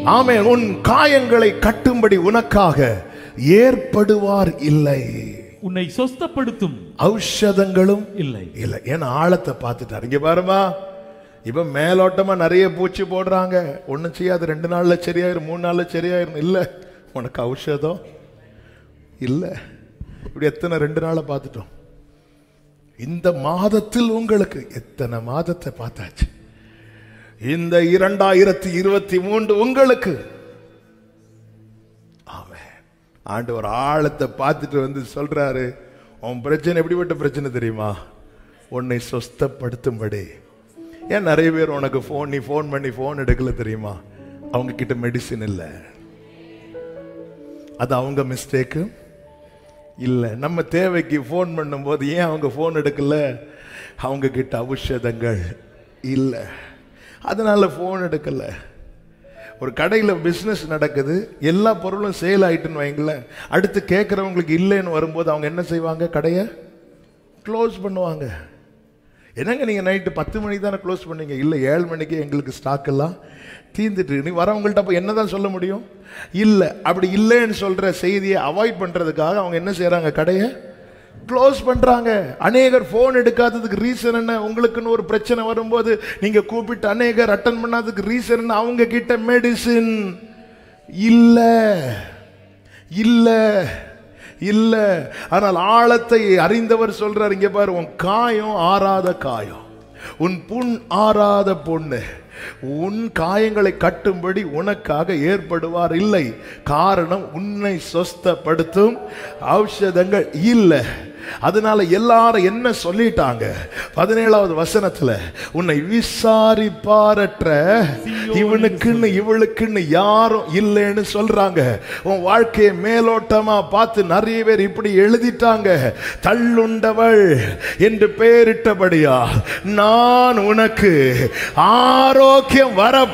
ஆமென் உன் காயங்களை கட்டும்படி உனக்காக ஏற்படுவார் இல்லை உன்னை சொஸ்தப்படுத்தும் ஔஷதங்களும் இல்லை இல்லை ஏன்னா ஆழத்தை பார்த்துட்டார் இங்க பாருமா இப்ப மேலோட்டமா நிறைய பூச்சி போடுறாங்க ஒண்ணும் செய்யாது ரெண்டு நாள்ல சரியாயிரும் மூணு நாள்ல சரியாயிரும் இல்ல உனக்கு ஔஷதம் இல்ல இப்படி எத்தனை ரெண்டு நாளை பார்த்துட்டோம் இந்த மாதத்தில் உங்களுக்கு எத்தனை மாதத்தை பார்த்தாச்சு இந்த இரண்டாயிரத்தி இருபத்தி மூன்று உங்களுக்கு ஆமென் ஆண்டவர் ஆழத்தை பார்த்துட்டு வந்து சொல்றாரு உன் பிரச்சனை எப்படிப்பட்ட பிரச்சனை தெரியுமா உன்னை சொஸ்தப்படுத்தும்படி ஏன் நிறைய பேர் உனக்கு ஃபோன் நீ ஃபோன் பண்ணி ஃபோன் எடுக்கல தெரியுமா அவங்க கிட்ட மெடிசின் இல்லை அது அவங்க மிஸ்டேக்கு இல்லை நம்ம தேவைக்கு ஃபோன் பண்ணும்போது ஏன் அவங்க ஃபோன் எடுக்கல அவங்க கிட்ட ஔஷதங்கள் இல்லை அதனால ஃபோன் எடுக்கல ஒரு கடையில் பிஸ்னஸ் நடக்குது எல்லா பொருளும் சேல் ஆயிட்டுன்னு வைங்களேன் அடுத்து கேட்குறவங்களுக்கு இல்லைன்னு வரும்போது அவங்க என்ன செய்வாங்க கடையை க்ளோஸ் பண்ணுவாங்க என்னங்க நீங்கள் நைட்டு பத்து மணிக்கு தானே க்ளோஸ் பண்ணீங்க இல்லை ஏழு மணிக்கு எங்களுக்கு ஸ்டாக் எல்லாம் தீர்ந்துட்டு இருக்கு. நீ வரவங்கள்ட்ட அப்போ என்ன தான் சொல்ல முடியும் இல்லை அப்படி இல்லைன்னு சொல்கிற செய்தியை அவாய்ட் பண்ணுறதுக்காக அவங்க என்ன செய்கிறாங்க கடையை க்ளோஸ் பண்ணுறாங்க அநேகர் ஃபோன் எடுக்காததுக்கு ரீசன் என்ன உங்களுக்குன்னு ஒரு பிரச்சனை வரும்போது நீங்கள் கூப்பிட்டு அநேகர் அட்டன் பண்ணாததுக்கு ரீசன் என்ன அவங்க கிட்ட மெடிசின் இல்லை இல்லை இல்ல ஆனால் ஆழத்தை அறிந்தவர் சொல்றார் இங்க பாரு உன் காயம் ஆறாத காயம் உன் புண் ஆறாத பொண்ணு உன் காயங்களை கட்டும்படி உனக்காக ஏற்படுவார் இல்லை காரணம் உன்னை சொஸ்தப்படுத்தும் ஔஷதங்கள் இல்லை அதனால எல்லாரும் என்ன சொல்லிட்டாங்க பதினேழாவது வசனத்துல உன்னை விசாரிப்பாரற்ற இவனுக்குன்னு இவளுக்குன்னு யாரும் இல்லைன்னு சொல்றாங்க உன் வாழ்க்கையை மேலோட்டமா பார்த்து நிறைய பேர் இப்படி எழுதிட்டாங்க தள்ளுண்டவள் என்று பெயரிட்டபடியா நான் உனக்கு ஆரோக்கியம் வர